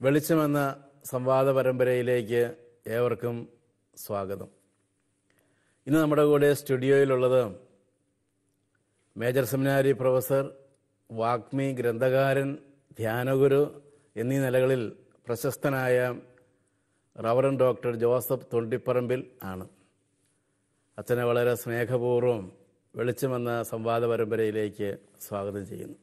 വെളിച്ചമെന്ന സംവാദ പരമ്പരയിലേക്ക് ഏവർക്കും സ്വാഗതം ഇന്ന് നമ്മുടെ കൂടെ സ്റ്റുഡിയോയിലുള്ളത് മേജർ സെമിനാരി പ്രൊഫസർ വാഗ്മി ഗ്രന്ഥകാരൻ ധ്യാനഗുരു എന്നീ നിലകളിൽ പ്രശസ്തനായ റവറൻ ഡോക്ടർ ജോസഫ് തൊണ്ടിപ്പറമ്പിൽ ആണ് അച്ഛനെ വളരെ സ്നേഹപൂർവ്വം വെളിച്ചമെന്ന സംവാദ പരമ്പരയിലേക്ക് സ്വാഗതം ചെയ്യുന്നു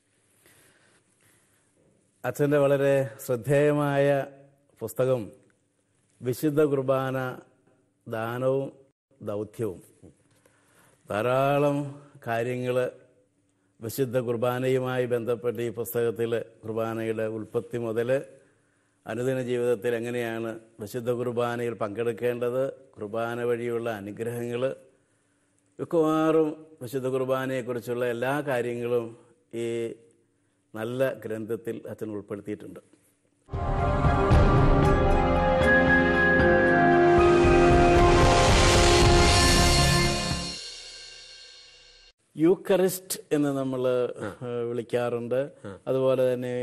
അച്ഛൻ്റെ വളരെ ശ്രദ്ധേയമായ പുസ്തകം വിശുദ്ധ കുർബാന ദാനവും ദൗത്യവും ധാരാളം കാര്യങ്ങൾ വിശുദ്ധ കുർബാനയുമായി ബന്ധപ്പെട്ട് ഈ പുസ്തകത്തിൽ കുർബാനയുടെ ഉൽപ്പത്തി മുതൽ അനുദിന ജീവിതത്തിൽ എങ്ങനെയാണ് വിശുദ്ധ കുർബാനയിൽ പങ്കെടുക്കേണ്ടത് കുർബാന വഴിയുള്ള അനുഗ്രഹങ്ങൾ മിക്കവാറും വിശുദ്ധ കുർബാനയെക്കുറിച്ചുള്ള എല്ലാ കാര്യങ്ങളും ഈ നല്ല ഗ്രന്ഥത്തിൽ അച്ഛൻ ഉൾപ്പെടുത്തിയിട്ടുണ്ട് യൂക്കറിസ്റ്റ് എന്ന് നമ്മൾ വിളിക്കാറുണ്ട് അതുപോലെ തന്നെ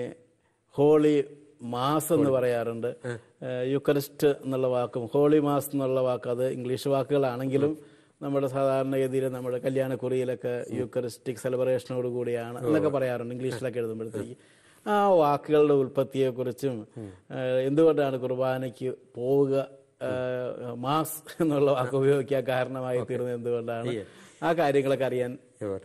ഹോളി മാസ് എന്ന് പറയാറുണ്ട് ഏഹ് യൂക്കറിസ്റ്റ് എന്നുള്ള വാക്കും ഹോളി മാസ് എന്നുള്ള വാക്ക് അത് ഇംഗ്ലീഷ് വാക്കുകളാണെങ്കിലും നമ്മുടെ സാധാരണഗതിയിൽ നമ്മുടെ കല്യാണക്കുറിയിലൊക്കെ യൂക്കറിസ്റ്റിക് സെലിബ്രേഷനോട് കൂടിയാണ് എന്നൊക്കെ പറയാറുണ്ട് ഇംഗ്ലീഷിലൊക്കെ എഴുതുമ്പോഴത്തേക്ക് ആ വാക്കുകളുടെ ഉൽപ്പത്തിയെക്കുറിച്ചും ഏഹ് എന്തുകൊണ്ടാണ് കുർബാനയ്ക്ക് പോവുക ഏഹ് മാസ് എന്നുള്ള വാക്ക് ഉപയോഗിക്കാൻ കാരണമായി തീർന്നത് എന്തുകൊണ്ടാണ് ആ കാര്യങ്ങളൊക്കെ അറിയാൻ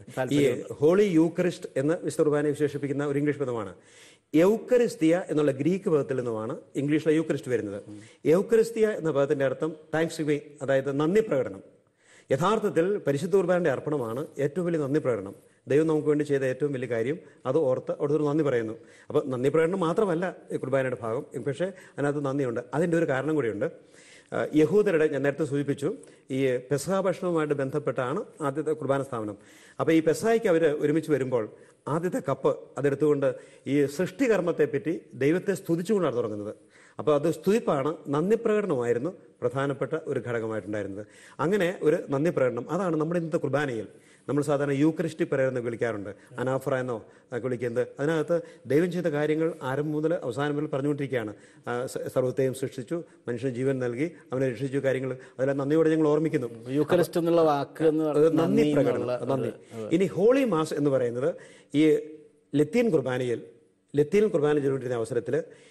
ഈ ഹോളി യൂക്കറിസ്റ്റ് എന്ന് വിശുദ്ധ കുർബാനയെ വിശേഷിപ്പിക്കുന്ന ഒരു ഇംഗ്ലീഷ് പദമാണ് യൗക്കറിസ്തിയ എന്നുള്ള ഗ്രീക്ക് പദത്തിൽ നിന്നുമാണ് ഇംഗ്ലീഷിലെ യൂക്കറിസ്റ്റ് വരുന്നത് യൗക്കറിസ്തിയ എന്ന പദത്തിന്റെ അർത്ഥം താങ്ക്സ് ഗിവിംഗ് അതായത് നന്ദി പ്രകടനം യഥാർത്ഥത്തിൽ പരിശുദ്ധ കുർബാനയുടെ അർപ്പണമാണ് ഏറ്റവും വലിയ നന്ദി പ്രകടനം ദൈവം നമുക്ക് വേണ്ടി ചെയ്ത ഏറ്റവും വലിയ കാര്യം അത് ഓർത്ത് അവിടുത്തെ നന്ദി പറയുന്നു അപ്പോൾ നന്ദി പ്രകടനം മാത്രമല്ല ഈ കുർബാനയുടെ ഭാഗം പക്ഷേ അതിനകത്ത് നന്ദിയുണ്ട് അതിൻ്റെ ഒരു കാരണം കൂടിയുണ്ട് ആ, യഹൂദരുടെ ഞാൻ നേരത്തെ സൂചിപ്പിച്ചു ഈ പെസഹ ഭക്ഷണവുമായിട്ട് ബന്ധപ്പെട്ടാണ് ആദ്യത്തെ കുർബാന സ്ഥാപനം അപ്പോൾ ഈ പെസഹായ്ക്ക് അവർ ഒരുമിച്ച് വരുമ്പോൾ ആദ്യത്തെ കപ്പ് അതെടുത്തുകൊണ്ട് ഈ സൃഷ്ടികർമ്മത്തെപ്പറ്റി ദൈവത്തെ സ്തുതിച്ചുകൊണ്ടാണ് തുടങ്ങുന്നത് അപ്പോൾ അത് സ്തുതിപ്പാണ് നന്ദി പ്രകടനമായിരുന്നു പ്രധാനപ്പെട്ട ഒരു ഘടകമായിട്ടുണ്ടായിരുന്നത് അങ്ങനെ ഒരു നന്ദി പ്രകടനം അതാണ് നമ്മുടെ ഇന്നത്തെ കുർബാനയിൽ നമ്മൾ സാധാരണ യൂക്രിസ്റ്റി പറയുന്ന വിളിക്കാറുണ്ട് അനാഫറ എന്നോ ഒക്കെ വിളിക്കുന്നത് അതിനകത്ത് ദൈവം ചെയ്ത കാര്യങ്ങൾ ആരംഭം മുതൽ അവസാനം മുതൽ പറഞ്ഞുകൊണ്ടിരിക്കുകയാണ് ആ, സ- സർവ്വത്തെയും സൃഷ്ടിച്ചു മനുഷ്യന് ജീവൻ നൽകി അവനെ രക്ഷിച്ചു കാര്യങ്ങൾ അതെല്ലാം നന്ദിയോടെ ഞങ്ങൾ ഓർമ്മിക്കുന്നു യൂക്കറിസ്റ്റ് എന്നുള്ള വാക്ക് എന്ന് അത് പറയുന്നത് നന്ദി നന്ദി പ്രകടനം എന്നുള്ള നന്ദി ഇനി ഹോളി മാസ് എന്ന് പറയുന്നത് ഈ ലത്തീൻ കുർബാനയിൽ ലത്തീൻ കുർബാന ചൊല്ലിട്ടിരുന്ന അവസരത്തിൽ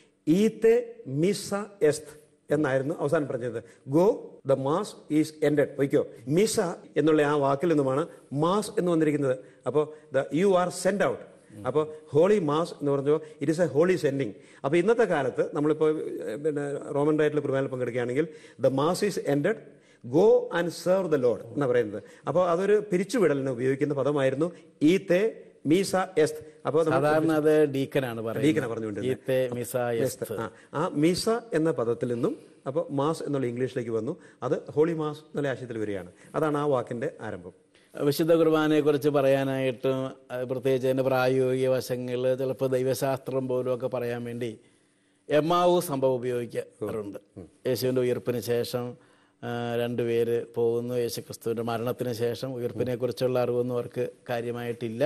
ഈത്തെ മിസ എസ്ത് എന്നായിരുന്നു അവസാനം പറഞ്ഞത് go the mass is ended വയ്ക്കോ മിസ എന്നുള്ള ആ വാക്കിൽ നിന്നുമാണ് മാസ് എന്ന് വന്നിരിക്കുന്നത് അപ്പോൾ the you are send out അപ്പോൾ ഹോളി മാസ് എന്ന് പറഞ്ഞപ്പോൾ it is a holy sending അപ്പോൾ ഇന്നത്തെ കാലത്ത് നമ്മളിപ്പോൾ ഏഹ്, പിന്നെ റോമൻ ഡയറ്റിൽ കുർബാനയിൽ പങ്കെടുക്കുകയാണെങ്കിൽ the mass is ended go and serve the lord എന്ന് പറയുന്നത് അപ്പോൾ അതൊരു പിരിച്ചുവിടലിന് ഉപയോഗിക്കുന്ന പദമായിരുന്നു ഈ തേ മീസ എസ്ത് അപ്പോൾ നമ്മൾ സാധാരണ അത് ഡീക്കനാണ് ഡീക്കനാ പറയുന്നത് പറഞ്ഞുകൊണ്ടിരുന്നത്. ഈത്തെ മിസായസ്ത് ആ, ആ മീസ എന്ന പദത്തിൽ നിന്നും അപ്പോൾ മാസ് എന്നുള്ള ഇംഗ്ലീഷിലേക്ക് വന്നു അത് ഹോളി മാസ് എന്നുള്ള ആശയത്തിൽ വരികയാണ് അതാണ് ആ വാക്കിന്റെ ആരംഭം വിശുദ്ധ കുർബാനയെ കുറിച്ച് പറയാനായിട്ട് അത് പ്രത്യേകിച്ച് അതിന്റെ പ്രായോഗിക വശങ്ങൾ ചിലപ്പോൾ ദൈവശാസ്ത്രം പോലും ഒക്കെ പറയാൻ വേണ്ടി എമ്മാവു സംഭവം ഉപയോഗിക്കാറുണ്ട് യേശുവിന്റെ ഉയർപ്പിന് ശേഷം ആ, രണ്ടുപേര് പോകുന്നു യേശു ക്രിസ്തുവിന്റെ മരണത്തിന് ശേഷം ഉയർപ്പിനെ കുറിച്ചുള്ള അറിവൊന്നും അവർക്ക് കാര്യമായിട്ടില്ല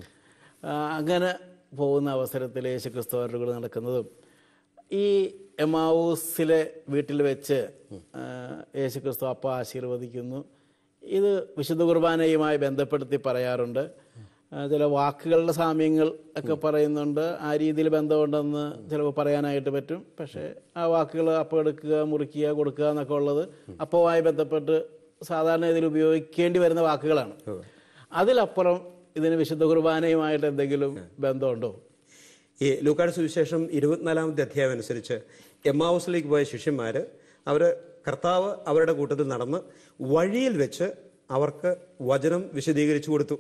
ആ, അങ്ങനെ പോകുന്ന അവസരത്തിൽ യേശു ക്രിസ്തു അവരുടെ കൂടെ നടക്കുന്നതും ഈ എമാവൂസിലെ വീട്ടിൽ വെച്ച് ആ, യേശു ക്രിസ്തു അപ്പ ആശീർവദിക്കുന്നു ഇത് വിശുദ്ധ കുർബാനയുമായി ബന്ധപ്പെടുത്തി പറയാറുണ്ട് ആ, ചില വാക്കുകളുടെ സാമ്യങ്ങൾ ഒക്കെ പറയുന്നുണ്ട് ആ രീതിയിൽ ബന്ധമുണ്ടെന്ന് ചിലപ്പോൾ പറയാനായിട്ട് പറ്റും പക്ഷേ ആ വാക്കുകൾ അപ്പം എടുക്കുക മുറിക്കുക കൊടുക്കുക എന്നൊക്കെ ഉള്ളത് അപ്പവുമായി ബന്ധപ്പെട്ട് സാധാരണ ഇതിൽ ഉപയോഗിക്കേണ്ടി വരുന്ന വാക്കുകളാണ് അതിലപ്പുറം ഇതിന് വിശുദ്ധ കുർബാനയുമായിട്ട് എന്തെങ്കിലും ബന്ധമുണ്ടോ ഈ ലൂക്കാട് സുവിശേഷം ഇരുപത്തിനാലാമത്തെ അധ്യായം അനുസരിച്ച് എമ്മാവൂസിലേക്ക് പോയ ശിഷ്യന്മാർ അവർ കർത്താവ് അവരുടെ കൂട്ടത്തിൽ നടന്ന് വഴിയിൽ വെച്ച് അവർക്ക് വചനം വിശദീകരിച്ചു കൊടുത്തു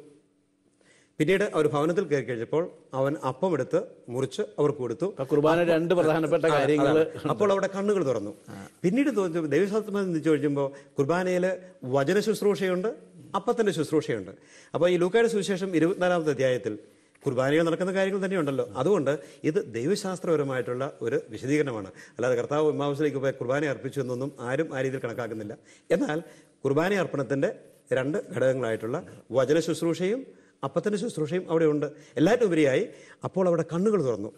പിന്നീട് അവർ ഭവനത്തിൽ കയറി കഴിഞ്ഞപ്പോൾ അവൻ അപ്പം എടുത്ത് മുറിച്ച് അവർക്ക് കൊടുത്തു അപ്പൊ കുർബാന രണ്ട് പ്രധാനപ്പെട്ട കാര്യങ്ങൾ അതാണ്. അപ്പോൾ അവിടെ കണ്ണുകൾ തുറന്നു പിന്നീട് തോന്നി ദൈവശാസ്ത്രം ചിന്തിച്ചു കഴിയുമ്പോൾ കുർബാനയിൽ വചന ശുശ്രൂഷയുണ്ട് അപ്പത്തിന്റെ ശുശ്രൂഷയുണ്ട് അപ്പോൾ ഈ ലൂക്കായുടെ സുവിശേഷം ഇരുപത്തിനാലാമത്തെ അധ്യായത്തിൽ കുർബാനയിൽ നടക്കുന്ന കാര്യങ്ങൾ തന്നെയുണ്ടല്ലോ അതുകൊണ്ട് ഇത് ദൈവശാസ്ത്രപരമായിട്ടുള്ള ഒരു വിശദീകരണമാണ് അല്ലാതെ കർത്താവ് ഉമ്മാവസിലേക്ക് പോയി കുർബാന അർപ്പിച്ചു എന്നൊന്നും ആരും ആ രീതിയിൽ കണക്കാക്കുന്നില്ല എന്നാൽ കുർബാന അർപ്പണത്തിന്റെ രണ്ട് ഘടകങ്ങളായിട്ടുള്ള വചന ശുശ്രൂഷയും അപ്പത്തിന്റെ ശുശ്രൂഷയും അവിടെ ഉണ്ട് എല്ലാറ്റും ഉപരിയായി അപ്പോൾ അവിടെ കണ്ണുകൾ തുറന്നു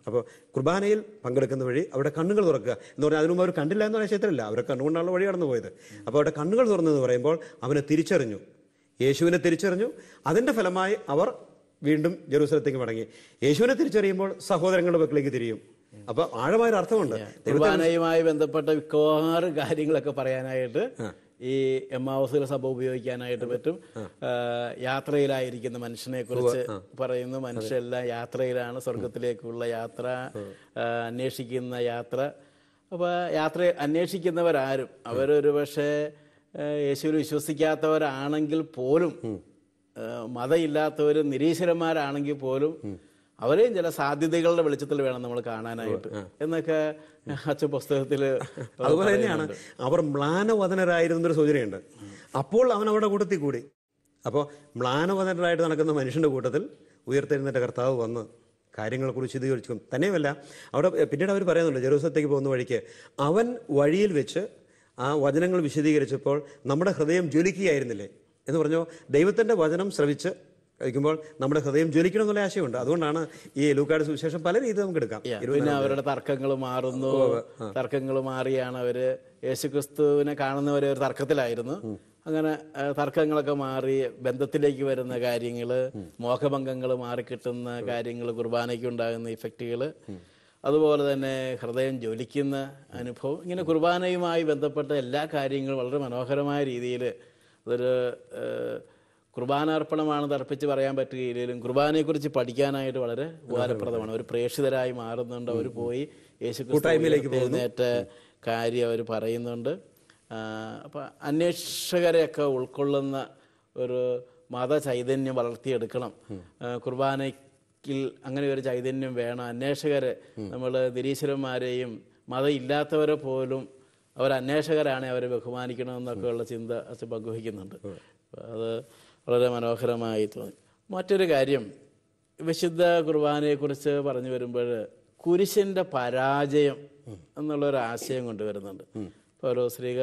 അപ്പോൾ കുർബാനയിൽ പങ്കെടുക്കുന്ന വഴി അവിടെ കണ്ണുകൾ തുറക്കുക എന്ന് പറഞ്ഞാൽ അതിനു മുമ്പ് അവർ കണ്ടില്ല എന്ന് പറയാൻ ശേത്രമില്ല അവർ കണ്ണുകൊണ്ടാണല്ലോ വഴി കടന്നു പോയത് അപ്പോൾ അവിടെ കണ്ണുകൾ തുറന്നു എന്ന് പറയുമ്പോൾ അവനെ തിരിച്ചറിഞ്ഞു യേശുവിനെ തിരിച്ചറിഞ്ഞു അതിൻ്റെ ഫലമായി അവർ വീണ്ടും ജെറൂസലത്തേക്ക് മടങ്ങി യേശുവിനെ തിരിച്ചറിയുമ്പോൾ സഹോദരങ്ങളുടെ പക്കലേക്ക് തിരിയും അപ്പോൾ ആഴമായൊരു അർത്ഥമുണ്ട് കുർബാനയുമായി ബന്ധപ്പെട്ട മിക്കവാറും കാര്യങ്ങളൊക്കെ പറയാനായിട്ട് ഈ എമ്മാവസിലെ സഭ ഉപയോഗിക്കാനായിട്ട് പറ്റും ആ, യാത്രയിലായിരിക്കുന്ന മനുഷ്യനെ കുറിച്ച് പറയുന്നു മനുഷ്യരെല്ലാം യാത്രയിലാണ് സ്വർഗത്തിലേക്കുള്ള യാത്ര ആ, അന്വേഷിക്കുന്ന യാത്ര അപ്പൊ യാത്ര അന്വേഷിക്കുന്നവരാരും അവരൊരു പക്ഷേ യേശുവിൽ വിശ്വസിക്കാത്തവരാണെങ്കിൽ പോലും ആ, മതമില്ലാത്തവരും നിരീശ്വരന്മാരാണെങ്കിൽ പോലും അവരെയും ചില സാധ്യതകളുടെ വെളിച്ചത്തിൽ വേണം നമ്മൾ കാണാനായിട്ട് എന്നൊക്കെ അച്ഛൻ പുസ്തകത്തിൽ അതുപോലെ തന്നെയാണ് അവർ മ്ലാനവദനരായിരുന്നു എന്നൊരു സൂചനയുണ്ട് അപ്പോൾ അവൻ അവരുടെ കൂട്ടത്തിൽ കൂടി അപ്പോൾ മ്ലാനവദനരായിട്ട് നടക്കുന്ന മനുഷ്യന്റെ കൂട്ടത്തിൽ ഉയർത്തെഴുന്നേറ്റ കർത്താവ് വന്ന് കാര്യങ്ങളെക്കുറിച്ച് വിശദീകരിച്ചു തന്നെയുമല്ല അവിടെ പിന്നീട് അവർ പറയുന്നുണ്ട് ജെറൂസലത്തേക്ക് പോകുന്ന വഴിക്ക് അവൻ വഴിയിൽ വെച്ച് ആ വചനങ്ങൾ വിശദീകരിച്ചപ്പോൾ നമ്മുടെ ഹൃദയം ജ്വലിക്കുകയായിരുന്നില്ലേ എന്ന് പറഞ്ഞു ദൈവത്തിന്റെ വചനം ശ്രവിച്ച് കഴിക്കുമ്പോൾ നമ്മുടെ ഹൃദയം ജ്വലിക്കണം എന്നുള്ള ആശയമുണ്ട് അതുകൊണ്ടാണ് ഈ ലൂക്കാട് സുവിശേഷം പല രീതിയിൽ നമുക്ക് എടുക്കാം പിന്നെ അവരുടെ തർക്കങ്ങൾ മാറുന്നു തർക്കങ്ങൾ മാറിയാണ് അവര് യേശുക്രിസ്തുവിനെ കാണുന്നവരെ ഒരു തർക്കത്തിലായിരുന്നു അങ്ങനെ ആ, തർക്കങ്ങളൊക്കെ മാറി ബന്ധത്തിലേക്ക് വരുന്ന കാര്യങ്ങള് മോഹഭംഗങ്ങൾ മാറിക്കിട്ടുന്ന കാര്യങ്ങൾ കുർബാനയ്ക്ക് ഉണ്ടാകുന്ന ഇഫക്റ്റുകൾ അതുപോലെ തന്നെ ഹൃദയം ജ്വലിക്കുന്ന അനുഭവം ഇങ്ങനെ കുർബാനയുമായി ബന്ധപ്പെട്ട എല്ലാ കാര്യങ്ങളും വളരെ മനോഹരമായ രീതിയിൽ അതൊരു ഏഹ്, കുർബാനാർപ്പണമാണെന്ന് അർപ്പിച്ച് പറയാൻ പറ്റുകയില്ലെങ്കിലും കുർബാനയെക്കുറിച്ച് പഠിക്കാനായിട്ട് വളരെ ഉപകാരപ്രദമാണ് ഒരു പ്രേക്ഷിതരായി മാറുന്നുണ്ട് അവർ പോയി യേശു എഴുന്നേറ്റ കാര്യം അവർ പറയുന്നുണ്ട് ആ, അപ്പൊ അന്വേഷകരെയൊക്കെ ഉൾക്കൊള്ളുന്ന ഒരു മത ചൈതന്യം വളർത്തിയെടുക്കണം ആ, കുർബാനയ്ക്കിൽ അങ്ങനെ ഒരു ചൈതന്യം വേണം അന്വേഷകരെ നമ്മൾ നിരീശ്വരന്മാരെയും മതം ഇല്ലാത്തവരെ പോലും അവർ അന്വേഷകരാണ് അവരെ ബഹുമാനിക്കണമെന്നൊക്കെ ഉള്ള ചിന്ത അച്ഛൻ പങ്കുവയ്ക്കുന്നുണ്ട് അപ്പൊ അത് വളരെ മനോഹരമായി തോന്നി മറ്റൊരു കാര്യം വിശുദ്ധ കുർബാനയെക്കുറിച്ച് പറഞ്ഞു വരുമ്പോൾ കുരിശിന്റെ പരാജയം എന്നുള്ളൊരു ആശയം കൊണ്ടുവരുന്നുണ്ട് ഓരോ ശ്രീക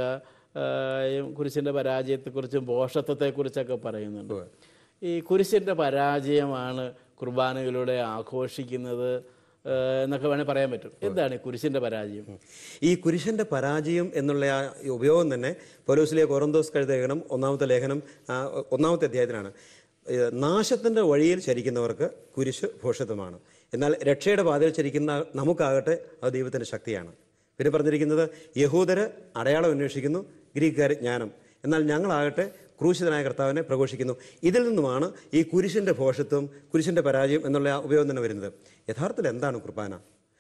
കുരിശിന്റെ പരാജയത്തെക്കുറിച്ചും ഭോഷത്വത്തെക്കുറിച്ചൊക്കെ പറയുന്നുണ്ട് ഈ കുരിശിന്റെ പരാജയമാണ് കുർബാനയിലൂടെ ആഘോഷിക്കുന്നത് ആ, എന്നൊക്കെ വേണേൽ പറയാൻ പറ്റും എന്താണ് ഈ കുരിശിന്റെ പരാജയം ഈ കുരിശന്റെ പരാജയം എന്നുള്ള ആ ഉപയോഗം തന്നെ പൗലോസിലെ കൊറന്തോസ് കഴുത ലേഖനം ഒന്നാമത്തെ ലേഖനം ആ, ഒന്നാമത്തെ അധ്യായത്തിലാണ് ഏഹ്, നാശത്തിന്റെ വഴിയിൽ ചരിക്കുന്നവർക്ക് കുരിശ് ഭോഷത്വമാണ് എന്നാൽ രക്ഷയുടെ പാതയിൽ ചരിക്കുന്ന നമുക്കാകട്ടെ അത് ദൈവത്തിന്റെ ശക്തിയാണ് പിന്നെ പറഞ്ഞിരിക്കുന്നത് യഹൂദര് അടയാളം അന്വേഷിക്കുന്നു ഗ്രീക്കുകാർ ജ്ഞാനം എന്നാൽ ഞങ്ങളാകട്ടെ ക്രൂശിതനായ കർത്താവിനെ പ്രഘോഷിക്കുന്നു ഇതിൽ നിന്നുമാണ് ഈ കുരിശിന്റെ ഭോഷത്വം കുരിശിന്റെ പരാജയം എന്നുള്ള ആ ഉപയോഗം തന്നെ വരുന്നത് യഥാർത്ഥത്തിൽ എന്താണ് കുർബാന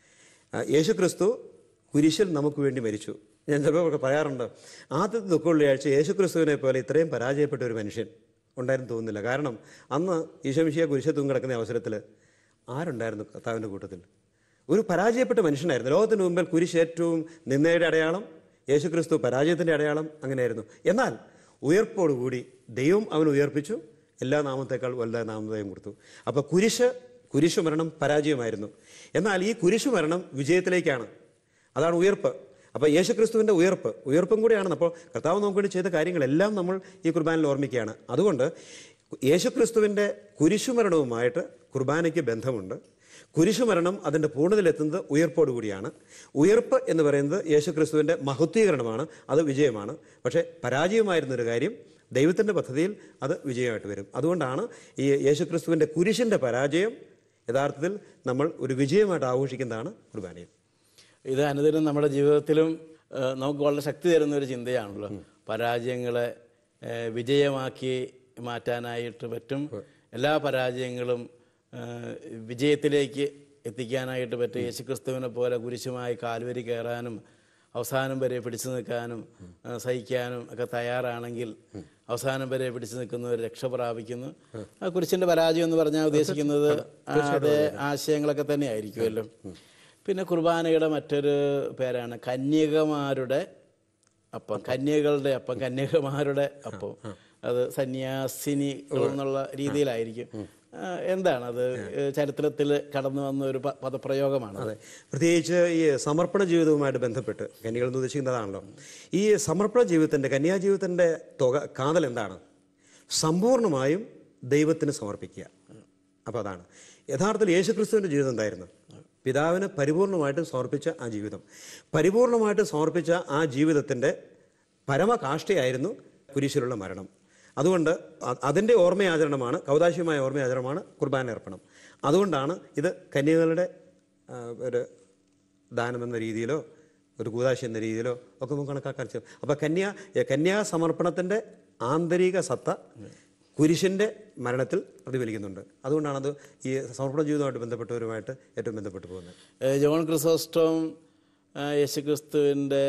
ആ, യേശു ക്രിസ്തു കുരിശിൽ നമുക്ക് വേണ്ടി മരിച്ചു ഞാൻ ചിലപ്പോൾ ഒക്കെ പറയാറുണ്ട് ആദ്യത്തെ ദുഃഖമുള്ളിയാഴ്ച യേശു ക്രിസ്തുവിനെ പോലെ ഇത്രയും പരാജയപ്പെട്ട ഒരു മനുഷ്യൻ ഉണ്ടായിരുന്നു തോന്നുന്നില്ല കാരണം അന്ന് ഈശോമിശിയ കുരിശ തൂങ്ങിടക്കുന്ന അവസരത്തിൽ ആരുണ്ടായിരുന്നു കർത്താവിൻ്റെ കൂട്ടത്തിൽ ഒരു പരാജയപ്പെട്ട മനുഷ്യനായിരുന്നു ലോകത്തിന് മുമ്പിൽ കുരിശ് ഏറ്റവും നിന്നയുടെ അടയാളം യേശു ക്രിസ്തു പരാജയത്തിൻ്റെ അടയാളം അങ്ങനെയായിരുന്നു എന്നാൽ ഉയർപ്പോടുകൂടി ദൈവം അവൻ ഉയർപ്പിച്ചു എല്ലാ നാമത്തേക്കാൾ വലുതായ നാമതയും കൊടുത്തു അപ്പോൾ കുരിശ് കുരിശു മരണം പരാജയമായിരുന്നു എന്നാൽ ഈ കുരിശു മരണം വിജയത്തിലേക്കാണ് അതാണ് ഉയർപ്പ് അപ്പോൾ യേശുക്രിസ്തുവിൻ്റെ ഉയർപ്പ് ഉയർപ്പും കൂടിയാണ് അപ്പോൾ കർത്താവ് നമുക്ക് വേണ്ടി ചെയ്ത കാര്യങ്ങളെല്ലാം നമ്മൾ ഈ കുർബാനയിൽ ഓർമ്മിക്കുകയാണ് അതുകൊണ്ട് യേശുക്രിസ്തുവിൻ്റെ കുരിശുമരണവുമായിട്ട് കുർബാനയ്ക്ക് ബന്ധമുണ്ട് കുരിശുമരണം അതിൻ്റെ പൂർണ്ണതയിലെത്തുന്നത് ഉയർപ്പോടു കൂടിയാണ് ഉയർപ്പ് എന്ന് പറയുന്നത് യേശുക്രിസ്തുവിൻ്റെ മഹത്വീകരണമാണ് അത് വിജയമാണ് പക്ഷേ പരാജയമായിരുന്ന ഒരു കാര്യം ദൈവത്തിൻ്റെ പദ്ധതിയിൽ അത് വിജയമായിട്ട് വരും അതുകൊണ്ടാണ് ഈ യേശുക്രിസ്തുവിൻ്റെ കുരിശിൻ്റെ പരാജയം യഥാർത്ഥത്തിൽ നമ്മൾ ഒരു വിജയമായിട്ട് ആഘോഷിക്കുന്നതാണ് കുർബാനയിൽ ഇത് അനുദിനം നമ്മുടെ ജീവിതത്തിലും ആ, നമുക്ക് വളരെ ശക്തി തരുന്ന ഒരു ചിന്തയാണല്ലോ പരാജയങ്ങളെ ആ, വിജയമാക്കി മാറ്റാനായിട്ട് പറ്റും എല്ലാ പരാജയങ്ങളും ആ, വിജയത്തിലേക്ക് എത്തിക്കാനായിട്ട് പറ്റും യേശുക്രിസ്തുവിനെ പോലെ കുരിശുമായി കാൽവരി കയറാനും അവസാനം വരെ പിടിച്ചു നിൽക്കാനും ആ, സഹിക്കാനും ഒക്കെ തയ്യാറാണെങ്കിൽ അവസാനം വരെ പിടിച്ചു നിൽക്കുന്നവർ രക്ഷ പ്രാപിക്കുന്നു ആ കുരിശിന്റെ പരാജയം എന്ന് പറഞ്ഞാൽ ഉദ്ദേശിക്കുന്നത് ആ, അതേ ആശയങ്ങളൊക്കെ തന്നെ ആയിരിക്കുമല്ലോ പിന്നെ കുർബാനയുടെ മറ്റൊരു പേരാണ് കന്യകമാരുടെ അപ്പം കന്യകളുടെ അപ്പം കന്യകമാരുടെ അപ്പം അത് സന്യാസിനികൾ എന്നുള്ള രീതിയിലായിരിക്കും ആ, എന്താണ് അത് ചരിത്രത്തിൽ കടന്നു വന്ന ഒരു പ- പദപ്രയോഗമാണ് അതെ പ്രത്യേകിച്ച് ഈ സമർപ്പണ ജീവിതവുമായിട്ട് ബന്ധപ്പെട്ട് കന്യകൾ എന്ന് ഉദ്ദേശിക്കുന്നതാണല്ലോ ഈ സമർപ്പണ ജീവിതത്തിന്റെ കന്യാ ജീവിതത്തിന്റെ തുക കാതൽ എന്താണ് സമ്പൂർണമായും ദൈവത്തിന് സമർപ്പിക്കുക അപ്പോൾ അതാണ് യഥാർത്ഥത്തിൽ യേശുക്രിസ്തുവിന്റെ ജീവിതം എന്തായിരുന്നു പിതാവിന് പരിപൂർണമായിട്ടും സമർപ്പിച്ച ആ ജീവിതം പരിപൂർണമായിട്ട് സമർപ്പിച്ച ആ ജീവിതത്തിൻ്റെ പരമകാഷ്ഠയായിരുന്നു കുരിശിലുള്ള മരണം അതുകൊണ്ട് അ- അതിൻ്റെ ഓർമ്മയാചരണമാണ് കൗതാശികമായ ഓർമ്മയാചരണമാണ് കുർബാന അർപ്പണം അതുകൊണ്ടാണ് ഇത് കന്യകളുടെ ആ, ഒരു ദാനമെന്ന രീതിയിലോ ഒരു കൂതാശി എന്ന രീതിയിലോ ഒക്കെ നമുക്ക് കണക്കാക്കാൻ സാധിക്കും അപ്പോൾ കന്യാ കന്യാ സമർപ്പണത്തിൻ്റെ ആന്തരിക സത്ത കുരിശിൻ്റെ മരണത്തിൽ പ്രതിഫലിക്കുന്നുണ്ട് അതുകൊണ്ടാണത് ഈ സമർപ്പണ ജീവിതവുമായിട്ട് ബന്ധപ്പെട്ടവരുമായിട്ട് ഏറ്റവും ബന്ധപ്പെട്ട് പോകുന്നത് ഏഹ് ജോൺ ക്രിസോസ്റ്റോം ഏഹ് യേശുക്രിസ്തുവിൻ്റെ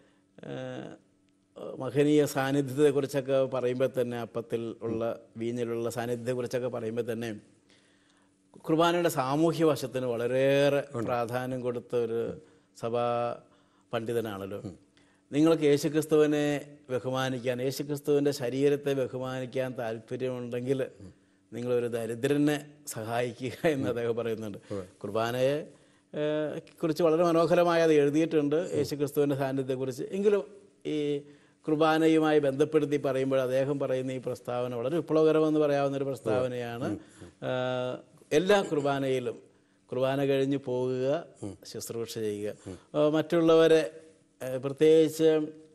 ഏഹ് മഹനീയ സാന്നിധ്യത്തെക്കുറിച്ചൊക്കെ പറയുമ്പോൾ തന്നെ അപ്പത്തിൽ ഉള്ള വീഞ്ഞിലുള്ള സാന്നിധ്യത്തെക്കുറിച്ചൊക്കെ പറയുമ്പോൾ തന്നെ കുർബാനയുടെ സാമൂഹ്യ വശത്തിന് വളരെയേറെ പ്രാധാന്യം കൊടുത്ത ഒരു സഭാ പണ്ഡിതനാണല്ലോ നിങ്ങൾക്ക് യേശുക്രിസ്തുവിനെ ബഹുമാനിക്കാൻ യേശുക്രിസ്തുവിൻ്റെ ശരീരത്തെ ബഹുമാനിക്കാൻ താല്പര്യമുണ്ടെങ്കിൽ നിങ്ങളൊരു ദരിദ്രനെ സഹായിക്കുക എന്ന് അദ്ദേഹം പറയുന്നുണ്ട് കുർബാനയെ ഏഹ്, കുറിച്ച് വളരെ മനോഹരമായി അത് എഴുതിയിട്ടുണ്ട് യേശുക്രിസ്തുവിൻ്റെ സാന്നിധ്യത്തെക്കുറിച്ച് എങ്കിലും ഈ കുർബാനയുമായി ബന്ധപ്പെടുത്തി പറയുമ്പോൾ അദ്ദേഹം പറയുന്ന ഈ പ്രസ്താവന വളരെ വിപ്ലവകരമെന്ന് പറയാവുന്ന ഒരു പ്രസ്താവനയാണ് ആഹ്, എല്ലാ കുർബാനയിലും കുർബാന കഴിഞ്ഞ് പോകുക ശുശ്രൂഷ ചെയ്യുക ആഹ്, മറ്റുള്ളവരെ ആഹ്, പ്രത്യേകിച്ച്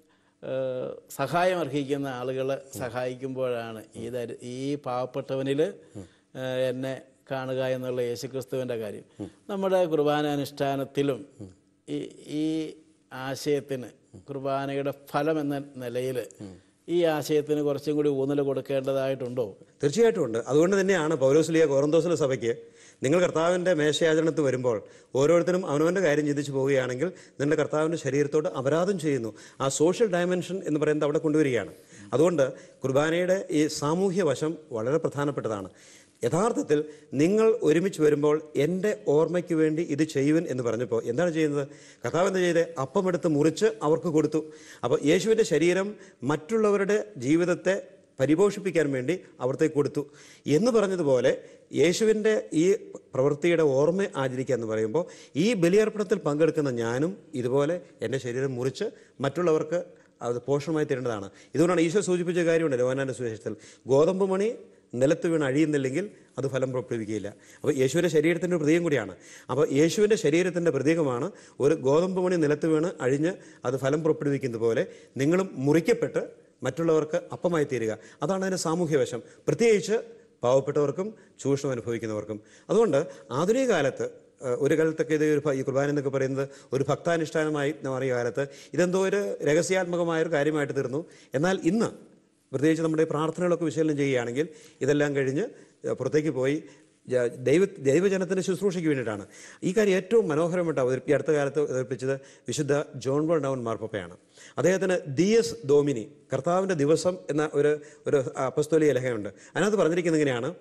ആഹ്, സഹായം അർഹിക്കുന്ന ആളുകളെ സഹായിക്കുമ്പോഴാണ് ഈ ദരി ഈ പാവപ്പെട്ടവനിൽ ആഹ്, എന്നെ കാണുക എന്നുള്ള യേശുക്രിസ്തുവിൻ്റെ കാര്യം നമ്മുടെ കുർബാന അനുഷ്ഠാനത്തിലും ഈ ഈ ആശയത്തിന് കുർബാനയുടെ ഫലം എന്ന നിലയിൽ ഈ ആശയത്തിന് കുറച്ചും കൂടി ഊന്നൽ കൊടുക്കേണ്ടതായിട്ടുണ്ടോ തീർച്ചയായിട്ടും ഉണ്ട് അതുകൊണ്ട് തന്നെയാണ് പൗലോസ്ലിയ കോറന്തോസിലെ സഭയ്ക്ക് നിങ്ങൾ കർത്താവിൻ്റെ മേശയാചരണത്തിൽ വരുമ്പോൾ ഓരോരുത്തരും അവനവൻ്റെ കാര്യം ചിന്തിച്ചു പോവുകയാണെങ്കിൽ നിങ്ങളുടെ കർത്താവിൻ്റെ ശരീരത്തോട് അപരാധം ചെയ്യുന്നു ആ സോഷ്യൽ ഡയമെൻഷൻ എന്ന് പറയുന്നത് അവിടെ കൊണ്ടുവരികയാണ് അതുകൊണ്ട് കുർബാനയുടെ ഈ സാമൂഹ്യ വശം വളരെ പ്രധാനപ്പെട്ടതാണ് യഥാർത്ഥത്തിൽ നിങ്ങൾ ഒരുമിച്ച് വരുമ്പോൾ എൻ്റെ ഓർമ്മയ്ക്ക് വേണ്ടി ഇത് ചെയ്യുവൻ എന്ന് പറഞ്ഞപ്പോൾ എന്താണ് ചെയ്യുന്നത് കർത്താവ് എന്താ ചെയ്തത് അപ്പമെടുത്ത് മുറിച്ച് അവർക്ക് കൊടുത്തു അപ്പോൾ യേശുവിൻ്റെ ശരീരം മറ്റുള്ളവരുടെ ജീവിതത്തെ പരിപോഷിപ്പിക്കാൻ വേണ്ടി അവിടത്തേക്ക് കൊടുത്തു എന്ന് പറഞ്ഞതുപോലെ യേശുവിൻ്റെ ഈ പ്രവൃത്തിയുടെ ഓർമ്മ ആചരിക്കുക എന്ന് പറയുമ്പോൾ ഈ ബലിയർപ്പണത്തിൽ പങ്കെടുക്കുന്ന ഞാനും ഇതുപോലെ എൻ്റെ ശരീരം മുറിച്ച് മറ്റുള്ളവർക്ക് അത് പോഷണമായി തരേണ്ടതാണ് ഇതുകൊണ്ടാണ് ഈശോ സൂചിപ്പിച്ച കാര്യമുണ്ട് രോഹനാൻ്റെ സുവിശേഷത്തിൽ ഗോതമ്പ് മണി നിലത്ത് വീണ് അഴിയുന്നില്ലെങ്കിൽ അത് ഫലം പുറപ്പെടുവിക്കുകയില്ല അപ്പോൾ യേശുവിൻ്റെ ശരീരത്തിൻ്റെ ഒരു പ്രതീകം കൂടിയാണ് അപ്പോൾ യേശുവിൻ്റെ ശരീരത്തിൻ്റെ പ്രതീകമാണ് ഒരു ഗോതമ്പ് മണി നിലത്ത് വീണ് അഴിഞ്ഞ് അത് ഫലം പുറപ്പെടുവിക്കുന്നത് പോലെ നിങ്ങളും മുറിക്കപ്പെട്ട് മറ്റുള്ളവർക്ക് അപ്പമായി തീരുക അതാണ് അതിൻ്റെ സാമൂഹ്യ വശം പ്രത്യേകിച്ച് പാവപ്പെട്ടവർക്കും ചൂഷണം അനുഭവിക്കുന്നവർക്കും അതുകൊണ്ട് ആധുനിക കാലത്ത് ഏഹ്, ഒരു കാലത്തൊക്കെ ഇത് ഒരു ഭ- ഈ കുർബാന എന്നൊക്കെ പറയുന്നത് ഒരു ഭക്താനുഷ്ഠാനമായി മാറിയ കാലത്ത് ഇതെന്തോ ഒരു രഹസ്യാത്മകമായ ഒരു കാര്യമായിട്ട് തീർന്നു എന്നാൽ ഇന്ന് പ്രത്യേകിച്ച് നമ്മുടെ പ്രാർത്ഥനകളൊക്കെ വിശകലനം ചെയ്യുകയാണെങ്കിൽ ഇതെല്ലാം കഴിഞ്ഞ് ഏഹ്, പുറത്തേക്ക് പോയി ജ- ദൈവ ദൈവജനത്തിൻ്റെ ശുശ്രൂഷയ്ക്ക് വേണ്ടിയിട്ടാണ് ഈ കാര്യം ഏറ്റവും മനോഹരമായിട്ട് അവതരിപ്പി അടുത്ത കാലത്ത് അവതരിപ്പിച്ചത് വിശുദ്ധ ജോൺ ബോൾ ഡൗൺ മാർപ്പയാണ് അദ്ദേഹത്തിന് ദിയസ് ഡോമിനി കർത്താവിൻ്റെ ദിവസം എന്ന ഒരു ഒരു അപ്പസ്തോലിയ ലേഖനമുണ്ട് അതിനകത്ത് പറഞ്ഞിരിക്കുന്നത് ഇങ്ങനെയാണ്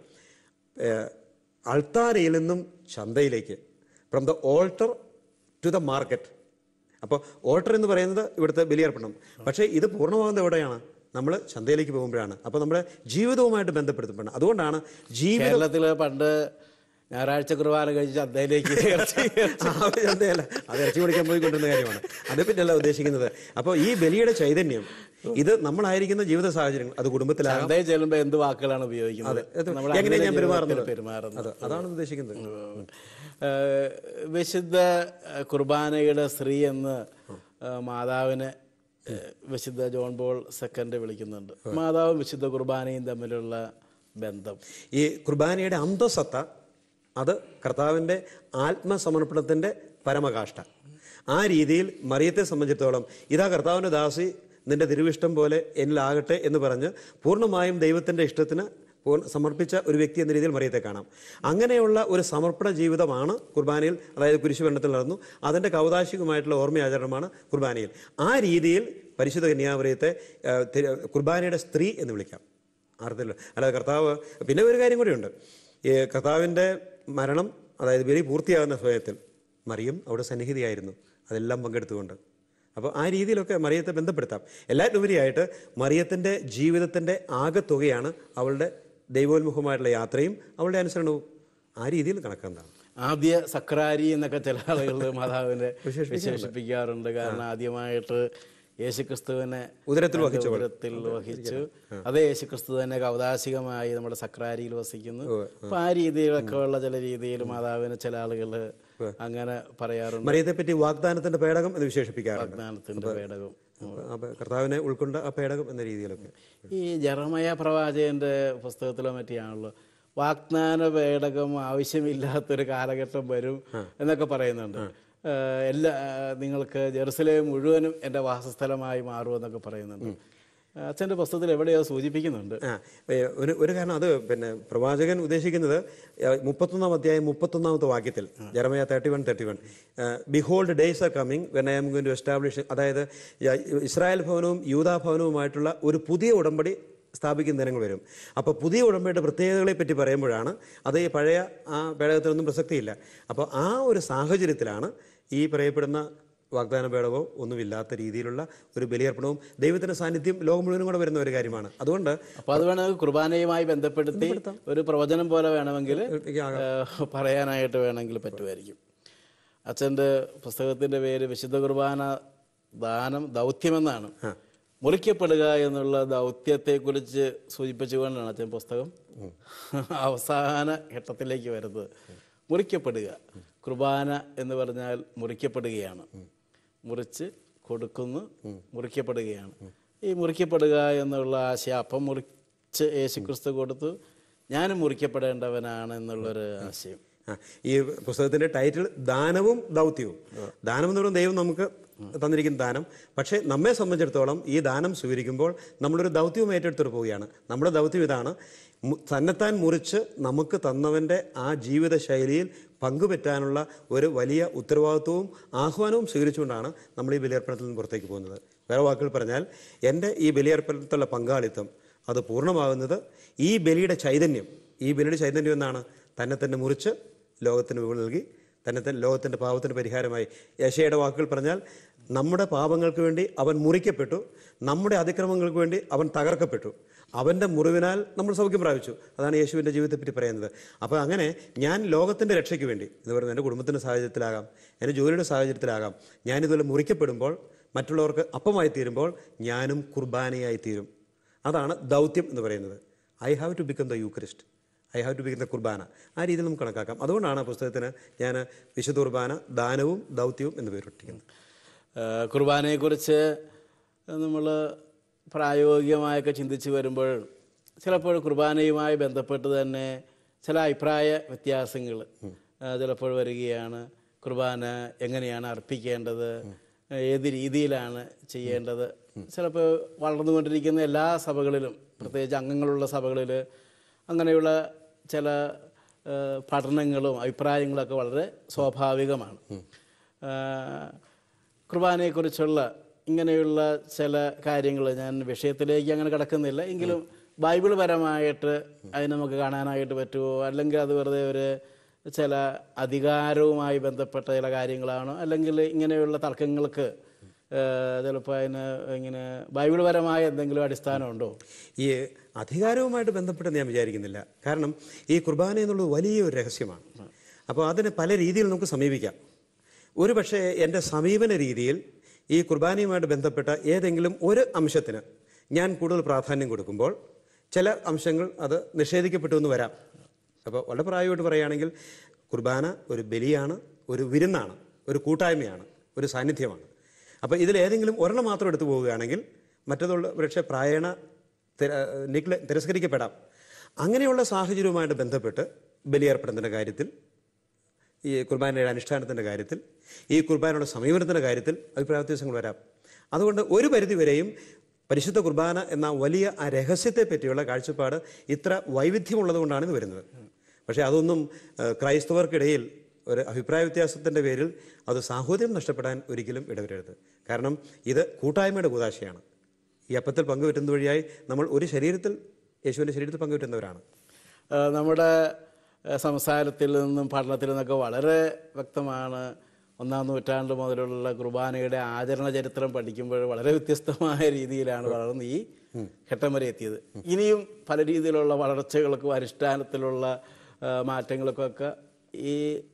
ഏഹ്, അൾത്താരയിൽ നിന്നും ചന്തയിലേക്ക് from the altar to the market അപ്പോൾ ഓൾട്ടർ എന്ന് പറയുന്നത് ഇവിടുത്തെ ബലിയർപ്പണം പക്ഷേ ഇത് പൂർണ്ണമാകുന്നത് എവിടെയാണ് നമ്മൾ ചന്തയിലേക്ക് പോകുമ്പോഴാണ് അപ്പോൾ നമ്മുടെ ജീവിതവുമായിട്ട് ബന്ധപ്പെടുത്തപ്പെടണം അതുകൊണ്ടാണ് ജീവിതം കേരളത്തിൽ പണ്ട് ഞായറാഴ്ച കുർബാന കഴിച്ച് ചന്തയിലേക്ക് ഇറച്ചി ആ, ഒരു ചന്തയല്ല അത് ഇറച്ചി പിടിക്കാൻ പോയിക്കൊണ്ടിരുന്ന കാര്യമാണ് അത് പിന്നല്ല ഉദ്ദേശിക്കുന്നത് അപ്പോൾ ഈ ബലിയുടെ ചൈതന്യം ഇത് നമ്മളായിരിക്കുന്ന ജീവിത സാഹചര്യങ്ങൾ അത് കുടുംബത്തിലാകാം ചന്തയിൽ ചെല്ലുമ്പോൾ എന്ത് വാക്കുകളാണ് ഉപയോഗിക്കുന്നത് അത് നമ്മൾ എങ്ങനെ അങ്ങനെ ഞാൻ ജീവിതത്തിൽ പെരുമാറുന്നത് പെരുമാറുന്നത് അത് അതാണ് ഉദ്ദേശിക്കുന്നത് ഏഹ് വിശുദ്ധ ഏഹ് കുർബാനയുടെ സ്ത്രീ എന്ന് ഏഹ് മാതാവിനെ ഏഹ് വിശുദ്ധ ജോൺ പോൾ സെക്കൻഡ് വിളിക്കുന്നുണ്ട് മാതാവും വിശുദ്ധ കുർബാനയും തമ്മിലുള്ള ബന്ധം ഈ കുർബാനയുടെ അന്തസത്ത അത് കർത്താവിൻ്റെ ആത്മസമർപ്പണത്തിൻ്റെ പരമകാഷ്ഠ ആ രീതിയിൽ മറിയത്തെ സംബന്ധിച്ചിടത്തോളം ഇതാ കർത്താവിൻ്റെ ദാസി നിന്റെ തിരുവിഷ്ടം പോലെ എന്നിലാകട്ടെ എന്ന് പറഞ്ഞ് പൂർണ്ണമായും ദൈവത്തിൻ്റെ ഇഷ്ടത്തിന് പൂർണ്ണ സമർപ്പിച്ച ഒരു വ്യക്തി എന്ന രീതിയിൽ മറിയത്തെ കാണാം അങ്ങനെയുള്ള ഒരു സമർപ്പണ ജീവിതമാണ് കുർബാനയിൽ അതായത് കുരിശുബന്ധത്തിൽ നടന്നു അതിൻ്റെ കൗതാശികമായിട്ടുള്ള ഓർമ്മയാചരണമാണ് കുർബാനയിൽ ആ രീതിയിൽ പരിശുദ്ധ കന്യാമറിയത്തെ ആ, തിരു- കുർബാനയുടെ സ്ത്രീ എന്ന് വിളിക്കാം അർത്ഥമില്ല അല്ലാതെ കർത്താവ് പിന്നെ ഒരു കാര്യം കൂടിയുണ്ട് ഈ കർത്താവിൻ്റെ മരണം അതായത് ബലി പൂർത്തിയാകുന്ന സമയത്തിൽ മറിയം അവിടെ സന്നിഹിതയായിരുന്നു അതെല്ലാം പങ്കെടുത്തുകൊണ്ട് അപ്പോൾ ആ രീതിയിലൊക്കെ മറിയത്തെ ബന്ധപ്പെടുത്താം എല്ലാറ്റിനുപരിയായിട്ട് മറിയത്തിൻ്റെ ജീവിതത്തിൻ്റെ ആകെത്തുകയാണ് അവളുടെ ദൈവോന്മുഖമായിട്ടുള്ള യാത്രയും അവളുടെ അനുസരണവും ആ രീതിയിൽ കണക്കാന്താണ് ആദ്യ സക്രാരി എന്നൊക്കെ ചില ആളുകൾ മാതാവിനെ വിശേഷിപ്പിക്കാറുണ്ട് കാരണം ആദ്യമായിട്ട് യേശുക്രിസ്തുവിനെ ഉദരത്തിൽ വഹിച്ചവൾ. ഉദരത്തിൽ വഹിച്ചു അതേ യേശുക്രിസ്തു തന്നെ കൗതാശികമായി നമ്മുടെ സക്രാരിയിൽ വസിക്കുന്നു അപ്പൊ ആ രീതിയിലൊക്കെ ഉള്ള ചില രീതിയിൽ മാതാവിനെ ചില ആളുകൾ അങ്ങനെ പറയാറുണ്ട് മറിയത്തെ പറ്റി വാഗ്ദാനത്തിന്റെ പേടകം എന്ന് വിശേഷിപ്പിക്കാറുണ്ട് വാഗ്ദാനത്തിന്റെ പേടകം അപ്പൊ കർത്താവിനെ ഉൾക്കൊണ്ട ആ പേടകം എന്ന രീതിയിലൊക്കെ ഈ ജറമയ പ്രവാചകന്റെ പുസ്തകത്തിലോ മറ്റിയാണല്ലോ വാഗ്ദാന പേടകം ആവശ്യമില്ലാത്തൊരു കാലഘട്ടം വരും എന്നൊക്കെ പറയുന്നുണ്ട് ഏഹ് എല്ലാ ഏഹ് നിങ്ങൾക്ക് ജെറുസലേം മുഴുവനും എൻ്റെ വാസസ്ഥലമായി മാറുമെന്നൊക്കെ പറയുന്നുണ്ട് അച്ഛൻ്റെ പുസ്തകത്തിൽ എവിടെയോ സൂചിപ്പിക്കുന്നുണ്ട് ആ ഏ, ഒരു ഒരു കാരണം അത് പിന്നെ പ്രവാചകൻ ഉദ്ദേശിക്കുന്നത് ഏ, മുപ്പത്തൊന്നാം അധ്യായം മുപ്പത്തൊന്നാമത്തെ വാക്യത്തിൽ Jeremiah thirty one thirty one behold days are coming when I'm going to establish അതായത് യ- ഇസ്രായേൽ ഭവനവും യൂതാ ഭവനവുമായിട്ടുള്ള ഒരു പുതിയ ഉടമ്പടി സ്ഥാപിക്കുന്ന ദിനങ്ങൾ വരും അപ്പോൾ പുതിയ ഉടമ്പടിയുടെ പ്രത്യേകതകളെ പറ്റി പറയുമ്പോഴാണ് അത് ഈ പഴയ ആ പേടകത്തിനൊന്നും പ്രസക്തിയില്ല അപ്പോൾ ആ ഒരു സാഹചര്യത്തിലാണ് ഈ പറയപ്പെടുന്ന വാഗ്ദാന പേടകമോ ഒന്നുമില്ലാത്ത രീതിയിലുള്ള ഒരു ബലിയർപ്പണവും ദൈവത്തിന്റെ സാന്നിധ്യം ലോകം മുഴുവനും കൂടെ വരുന്ന ഒരു കാര്യമാണ് അതുകൊണ്ട് അപ്പൊ അത് വേണമെങ്കിൽ കുർബാനയുമായി ബന്ധപ്പെടുത്തി ഒരു പ്രവചനം പോലെ വേണമെങ്കിൽ ഏഹ് പറയാനായിട്ട് വേണമെങ്കിൽ പറ്റുമായിരിക്കും അച്ഛൻ്റെ പുസ്തകത്തിന്റെ പേര് വിശുദ്ധ കുർബാന ദാനം ദൗത്യമെന്നാണ് മുറിക്കപ്പെടുക എന്നുള്ള ദൗത്യത്തെക്കുറിച്ച് സൂചിപ്പിച്ചുകൊണ്ടാണ് അച്ഛൻ പുസ്തകം അവസാന ഘട്ടത്തിലേക്ക് വരുന്നത് മുറിക്കപ്പെടുക കുർബാന എന്ന് പറഞ്ഞാൽ മുറിക്കപ്പെടുകയാണ് മുറിച്ച് കൊടുക്കുന്നു മുറിക്കപ്പെടുകയാണ് ഈ മുറിക്കപ്പെടുക എന്നുള്ള ആശയം അപ്പം മുറിച്ച് യേശുക്രിസ്തു കൊടുത്തു ഞാനും മുറിക്കപ്പെടേണ്ടവനാണ് എന്നുള്ളൊരു ആശയം ആ, ഈ പുസ്തകത്തിന്റെ ടൈറ്റിൽ ദാനവും ദൗത്യവും ദാനം എന്ന് പറയുന്നത് ദൈവം നമുക്ക് തന്നിരിക്കുന്ന ദാനം പക്ഷേ നമ്മെ സംബന്ധിച്ചിടത്തോളം ഈ ദാനം സ്വീകരിക്കുമ്പോൾ നമ്മളൊരു ദൗത്യവും ഏറ്റെടുത്തിട്ട് പോവുകയാണ് നമ്മുടെ ദൗത്യം ഇതാണ് മു- തന്നെത്താൻ മുറിച്ച് നമുക്ക് തന്നവൻ്റെ ആ ജീവിത ശൈലിയിൽ പങ്കുപറ്റാനുള്ള ഒരു വലിയ ഉത്തരവാദിത്വവും ആഹ്വാനവും സ്വീകരിച്ചുകൊണ്ടാണ് നമ്മൾ ഈ ബലിയർപ്പണത്തിൽ നിന്ന് പുറത്തേക്ക് പോകുന്നത് വേറെ വാക്കുകൾ പറഞ്ഞാൽ എൻ്റെ ഈ ബലിയർപ്പണത്തിലുള്ള പങ്കാളിത്തം അത് പൂർണ്ണമാകുന്നത് ഈ ബലിയുടെ ചൈതന്യം ഈ ബലിയുടെ ചൈതന്യം എന്നാണ് തന്നെ തന്നെ മുറിച്ച് ലോകത്തിന് വിവരം നൽകി തന്നെ തന്നെ ലോകത്തിൻ്റെ പാപത്തിന് പരിഹാരമായി യശയുടെ വാക്കുകൾ പറഞ്ഞാൽ നമ്മുടെ പാപങ്ങൾക്ക് വേണ്ടി അവൻ മുറിക്കപ്പെട്ടു നമ്മുടെ അതിക്രമങ്ങൾക്ക് വേണ്ടി അവൻ തകർക്കപ്പെട്ടു അവൻ്റെ മുറിവിനാൽ നമ്മൾ സൗഖ്യം പ്രാപിച്ചു അതാണ് യേശുവിൻ്റെ ജീവിതത്തെപ്പറ്റി പറയുന്നത് അപ്പോൾ അങ്ങനെ ഞാൻ ലോകത്തിൻ്റെ രക്ഷയ്ക്ക് വേണ്ടി എന്ന് പറയുന്നത് എൻ്റെ കുടുംബത്തിൻ്റെ സാഹചര്യത്തിലാകാം എൻ്റെ ജോലിയുടെ സാഹചര്യത്തിലാകാം ഞാനിതുപോലെ മുറിക്കപ്പെടുമ്പോൾ മറ്റുള്ളവർക്ക് അപ്പമായി തീരുമ്പോൾ ഞാനും കുർബാനയായി തീരും അതാണ് ദൗത്യം എന്ന് പറയുന്നത് I have to become the Eucharist I have to become the കുർബാന ആ രീതിയിൽ നമുക്ക് കണക്കാക്കാം അതുകൊണ്ടാണ് ആ പുസ്തകത്തിന് ഞാൻ വിശുദ്ധ കുർബാന ദാനവും ദൗത്യവും എന്ന് പേരിട്ടിരിക്കുന്നത് ഏഹ് കുർബാനയെക്കുറിച്ച് നമ്മൾ പ്രായോഗികമായൊക്കെ ചിന്തിച്ച് വരുമ്പോൾ ചിലപ്പോൾ കുർബാനയുമായി ബന്ധപ്പെട്ട് തന്നെ ചില അഭിപ്രായ വ്യത്യാസങ്ങൾ ചിലപ്പോൾ വരികയാണ് കുർബാന എങ്ങനെയാണ് അർപ്പിക്കേണ്ടത് ഏത് രീതിയിലാണ് ചെയ്യേണ്ടത് ചിലപ്പോൾ വളർന്നുകൊണ്ടിരിക്കുന്ന എല്ലാ സഭകളിലും പ്രത്യേകിച്ച് അംഗങ്ങളുള്ള സഭകളിൽ അങ്ങനെയുള്ള ചില ഏഹ് പഠനങ്ങളും അഭിപ്രായങ്ങളൊക്കെ വളരെ സ്വാഭാവികമാണ് ഏഹ് കുർബാനയെക്കുറിച്ചുള്ള ഇങ്ങനെയുള്ള ചില കാര്യങ്ങൾ ഞാൻ വിഷയത്തിലേക്ക് അങ്ങനെ കിടക്കുന്നില്ല എങ്കിലും ബൈബിൾ പരമായിട്ട് അതിന് നമുക്ക് കാണാനായിട്ട് പറ്റുമോ അല്ലെങ്കിൽ അത് വെറുതെ ഒരു ചില അധികാരവുമായി ബന്ധപ്പെട്ട ചില കാര്യങ്ങളാണോ അല്ലെങ്കിൽ ഇങ്ങനെയുള്ള തർക്കങ്ങൾക്ക് ചിലപ്പോൾ അതിന് ഇങ്ങനെ ബൈബിൾ പരമായ എന്തെങ്കിലും അടിസ്ഥാനമുണ്ടോ ഈ അധികാരവുമായിട്ട് ബന്ധപ്പെട്ടെന്ന് ഞാൻ വിചാരിക്കുന്നില്ല കാരണം ഈ കുർബാന എന്നുള്ളത് വലിയൊരു രഹസ്യമാണ് അപ്പോൾ അതിന് പല രീതിയിൽ നമുക്ക് സമീപിക്കാം ഒരു പക്ഷേ എൻ്റെ സമീപന രീതിയിൽ ഈ കുർബാനയുമായിട്ട് ബന്ധപ്പെട്ട ഏതെങ്കിലും ഒരു അംശത്തിന് ഞാൻ കൂടുതൽ പ്രാധാന്യം കൊടുക്കുമ്പോൾ ചില അംശങ്ങൾ അത് നിഷേധിക്കപ്പെട്ടു എന്ന് വരാം അപ്പോൾ വളരെ പ്രായമായിട്ട് പറയുകയാണെങ്കിൽ കുർബാന ഒരു ബലിയാണ് ഒരു വിരുന്നാണ് ഒരു കൂട്ടായ്മയാണ് ഒരു സാന്നിധ്യമാണ് അപ്പോൾ ഇതിലേതെങ്കിലും ഒരെണ്ണം മാത്രം എടുത്തു പോവുകയാണെങ്കിൽ മറ്റതുള്ള പക്ഷേ പ്രായണ തിര- നിഗ്ല തിരസ്കരിക്കപ്പെടാം അങ്ങനെയുള്ള സാഹചര്യവുമായിട്ട് ബന്ധപ്പെട്ട് ബലിയേർപ്പെടുന്നതിൻ്റെ കാര്യത്തിൽ ഈ കുർബാനയുടെ അനുഷ്ഠാനത്തിൻ്റെ കാര്യത്തിൽ ഈ കുർബാനയുടെ സമീപനത്തിൻ്റെ കാര്യത്തിൽ അഭിപ്രായ വ്യത്യാസങ്ങൾ വരാം അതുകൊണ്ട് ഒരു പരിധി വരെയും പരിശുദ്ധ കുർബാന എന്ന വലിയ ആ രഹസ്യത്തെ പറ്റിയുള്ള കാഴ്ചപ്പാട് ഇത്ര വൈവിധ്യമുള്ളത് കൊണ്ടാണ് ഇത് വരുന്നത് പക്ഷേ അതൊന്നും ഏഹ്, ക്രൈസ്തവർക്കിടയിൽ ഒരു അഭിപ്രായ വ്യത്യാസത്തിൻ്റെ പേരിൽ അത് സാഹോദര്യം നഷ്ടപ്പെടാൻ ഒരിക്കലും ഇടവരരുത് കാരണം ഇത് കൂട്ടായ്മയുടെ കൂതാശയാണ് ഈ അപ്പത്തിൽ പങ്കുപറ്റുന്ന വഴിയായി നമ്മൾ ഒരു ശരീരത്തിൽ യേശുവിൻ്റെ ശരീരത്തിൽ പങ്കുപറ്റുന്നവരാണ് ഏഹ് നമ്മുടെ ഏഹ് സംസാരത്തിൽ നിന്നും പഠനത്തിൽ നിന്നൊക്കെ വളരെ വ്യക്തമാണ് ഒന്നാം നൂറ്റാണ്ട് മുതലുള്ള കുർബാനയുടെ ആചരണ ചരിത്രം പഠിക്കുമ്പോൾ വളരെ വ്യത്യസ്തമായ രീതിയിലാണ് വളർന്ന് ഈ ഘട്ടം വരെ എത്തിയത് ഇനിയും പല രീതിയിലുള്ള വളർച്ചകൾക്കും അനുഷ്ഠാനത്തിലുള്ള ഏഹ് മാറ്റങ്ങൾക്കൊക്കെ ഈ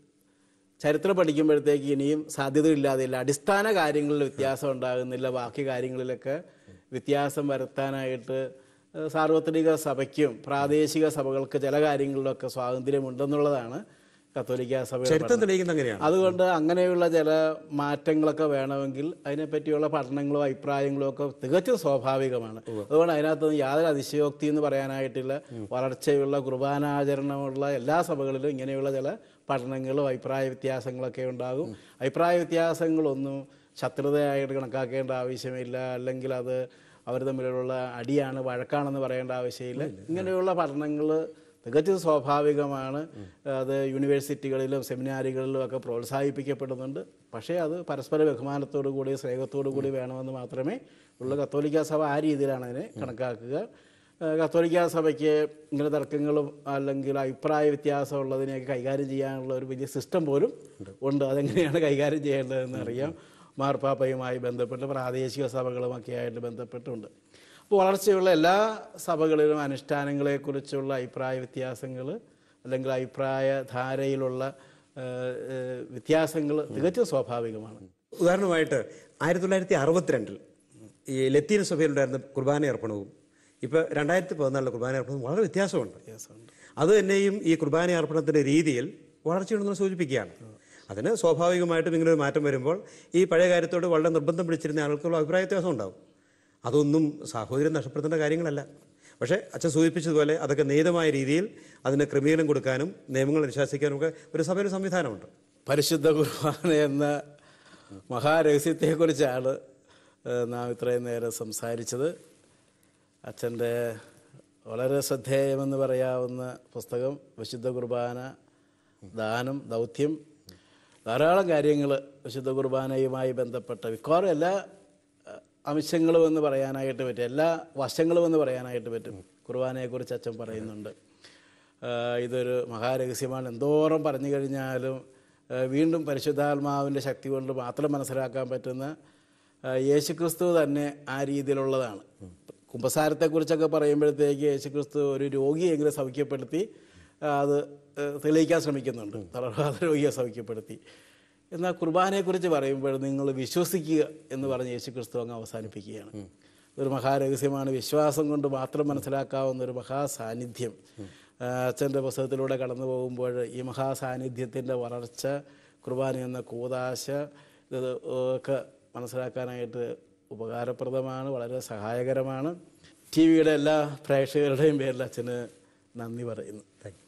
ചരിത്രം പഠിക്കുമ്പോഴത്തേക്ക് ഇനിയും സാധ്യതയില്ലാതെയില്ല അടിസ്ഥാന കാര്യങ്ങളിൽ വ്യത്യാസം ഉണ്ടാകുന്നില്ല ബാക്കി കാര്യങ്ങളിലൊക്കെ വ്യത്യാസം വരുത്താനായിട്ട് ഏഹ് സാർവത്രിക സഭയ്ക്കും പ്രാദേശിക സഭകൾക്ക് ചില കാര്യങ്ങളിലൊക്കെ സ്വാതന്ത്ര്യമുണ്ടെന്നുള്ളതാണ് കത്തോലിക്ക സഭയുടെ ചരിത്രം തെളിയിക്കുന്ന അങ്ങനെയാണ് അതുകൊണ്ട് അങ്ങനെയുള്ള ചില മാറ്റങ്ങളൊക്കെ വേണമെങ്കിൽ അതിനെപ്പറ്റിയുള്ള പഠനങ്ങളും അഭിപ്രായങ്ങളും ഒക്കെ തികച്ചും സ്വാഭാവികമാണ് അതുകൊണ്ട് അതിനകത്തൊന്നും യാതൊരു അതിശയോക്തി എന്ന് പറയാനായിട്ടില്ല വളർച്ചയുള്ള കുർബാനാചരണമുള്ള എല്ലാ സഭകളിലും ഇങ്ങനെയുള്ള ചില പഠനങ്ങളും അഭിപ്രായ വ്യത്യാസങ്ങളൊക്കെ ഉണ്ടാകും അഭിപ്രായ വ്യത്യാസങ്ങളൊന്നും ശത്രുതയായിട്ട് കണക്കാക്കേണ്ട ആവശ്യമില്ല അല്ലെങ്കിൽ അത് അവർ തമ്മിലുള്ള അടിയാണ് വഴക്കാണെന്ന് പറയേണ്ട ആവശ്യമില്ല ഇങ്ങനെയുള്ള പഠനങ്ങൾ തികച്ചും സ്വാഭാവികമാണ് അത് യൂണിവേഴ്സിറ്റികളിലും സെമിനാറുകളിലും ഒക്കെ പ്രോത്സാഹിപ്പിക്കപ്പെടുന്നുണ്ട് പക്ഷേ അത് പരസ്പര ബഹുമാനത്തോടു കൂടി സ്നേഹത്തോടു കൂടി വേണമെന്ന് മാത്രമേ ഉള്ള കത്തോലിക്ക സഭ ആ രീതിയിലാണ് അതിനെ കണക്കാക്കുക ഏഹ് കത്തോലിക്ക സഭയ്ക്ക് ഇങ്ങനെ തർക്കങ്ങളും അല്ലെങ്കിൽ അഭിപ്രായ വ്യത്യാസം ഉള്ളതിനെയൊക്കെ കൈകാര്യം ചെയ്യാനുള്ള ഒരു വലിയ സിസ്റ്റം പോലും ഉണ്ട് അതെങ്ങനെയാണ് കൈകാര്യം ചെയ്യേണ്ടതെന്ന് അറിയാം മാർപ്പാപ്പയുമായി ബന്ധപ്പെട്ട് പ്രാദേശിക സഭകളുമൊക്കെ ആയിട്ട് ബന്ധപ്പെട്ടുണ്ട് അപ്പോൾ വളർച്ചയുള്ള എല്ലാ സഭകളിലും അനുഷ്ഠാനങ്ങളെക്കുറിച്ചുള്ള അഭിപ്രായ വ്യത്യാസങ്ങൾ അല്ലെങ്കിൽ അഭിപ്രായ ധാരയിലുള്ള വ്യത്യാസങ്ങൾ തികച്ചും സ്വാഭാവികമാണ് ഉദാഹരണമായിട്ട് ആയിരത്തി തൊള്ളായിരത്തി അറുപത്തിരണ്ടിൽ ഈ ലത്തീൻ സഭയിലുണ്ടായിരുന്ന കുർബാന അർപ്പണവും ഇപ്പൊ രണ്ടായിരത്തി പതിനാലിലെ കുർബാന അർപ്പണവും വളരെ വ്യത്യാസമുണ്ട് വ്യത്യാസമുണ്ട് അത് തന്നെയും ഈ കുർബാന അർപ്പണത്തിന്റെ രീതിയിൽ വളർച്ചയുണ്ടെന്ന് സൂചിപ്പിക്കുകയാണ് അതിന് സ്വാഭാവികമായിട്ടും ഇങ്ങനെ ഒരു മാറ്റം വരുമ്പോൾ ഈ പഴയ കാര്യത്തോട് വളരെ നിർബന്ധം പിടിച്ചിരുന്ന ആൾക്കുള്ള അഭിപ്രായ വ്യത്യാസം ഉണ്ടാവും അതൊന്നും സാഹോദര്യം നഷ്ടപ്പെടുത്തേണ്ട കാര്യങ്ങളല്ല പക്ഷേ അച്ഛൻ സൂചിപ്പിച്ചതുപോലെ അതൊക്കെ നിയതമായ രീതിയിൽ അതിന് ക്രമീകരണം കൊടുക്കാനും നിയമങ്ങൾ അനുശാസിക്കാനും ഒക്കെ ഒരു സഭയിൽ സംവിധാനമുണ്ട് പരിശുദ്ധ കുർബാന എന്ന മഹാരഹസ്യത്തെക്കുറിച്ചാണ് ഏഹ്, നാം ഇത്രയും നേരം സംസാരിച്ചത് അച്ഛൻ്റെ വളരെ ശ്രദ്ധേയമെന്ന് പറയാവുന്ന പുസ്തകം വിശുദ്ധ കുർബാന ദാനം ദൗത്യം ധാരാളം കാര്യങ്ങൾ വിശുദ്ധ കുർബാനയുമായി ബന്ധപ്പെട്ട മിക്കവാറും എല്ലാ ഏഹ്, അംശങ്ങളും എന്ന് പറയാനായിട്ട് പറ്റും എല്ലാ വശങ്ങളും എന്ന് പറയാനായിട്ട് പറ്റും കുർബാനയെക്കുറിച്ച് അച്ഛൻ പറയുന്നുണ്ട് ആഹ് ഇതൊരു മഹാരഹസ്യമാണ് എന്തോരം പറഞ്ഞു കഴിഞ്ഞാലും ആഹ് വീണ്ടും പരിശുദ്ധാത്മാവിൻ്റെ ശക്തി കൊണ്ട് മാത്രം മനസ്സിലാക്കാൻ പറ്റുന്ന ആഹ് യേശുക്രിസ്തു തന്നെ ആ രീതിയിലുള്ളതാണ് കുമ്പസാരത്തെക്കുറിച്ചൊക്കെ പറയുമ്പോഴത്തേക്ക് യേശുക്രിസ്തു ഒരു രോഗിയെങ്കിലും സൗഖ്യപ്പെടുത്തി ആഹ് അത് ആഹ് തെളിയിക്കാൻ ശ്രമിക്കുന്നുണ്ട് തളർവാദ രോഗിയെ സൗഖ്യപ്പെടുത്തി എന്നാൽ കുർബാനയെക്കുറിച്ച് പറയുമ്പോൾ നിങ്ങൾ വിശ്വസിക്കുക എന്ന് പറഞ്ഞ് യേശുക്രിസ്തു അങ്ങ് അവസാനിപ്പിക്കുകയാണ് ഒരു മഹാരഹസ്യമാണ് വിശ്വാസം കൊണ്ട് മാത്രം മനസ്സിലാക്കാവുന്ന ഒരു മഹാസാന്നിധ്യം ആ, അച്ഛൻ്റെ പുസ്തകത്തിലൂടെ കടന്നു പോകുമ്പോൾ ഈ മഹാസാന്നിധ്യത്തിൻ്റെ വളർച്ച കുർബാന എന്ന കൂതാശ ഇത് ഒക്കെ മനസ്സിലാക്കാനായിട്ട് ഉപകാരപ്രദമാണ് വളരെ സഹായകരമാണ് ടി വിയുടെ എല്ലാ പ്രേക്ഷകരുടെയും പേരിൽ അച്ഛന് നന്ദി പറയുന്നു താങ്ക് യു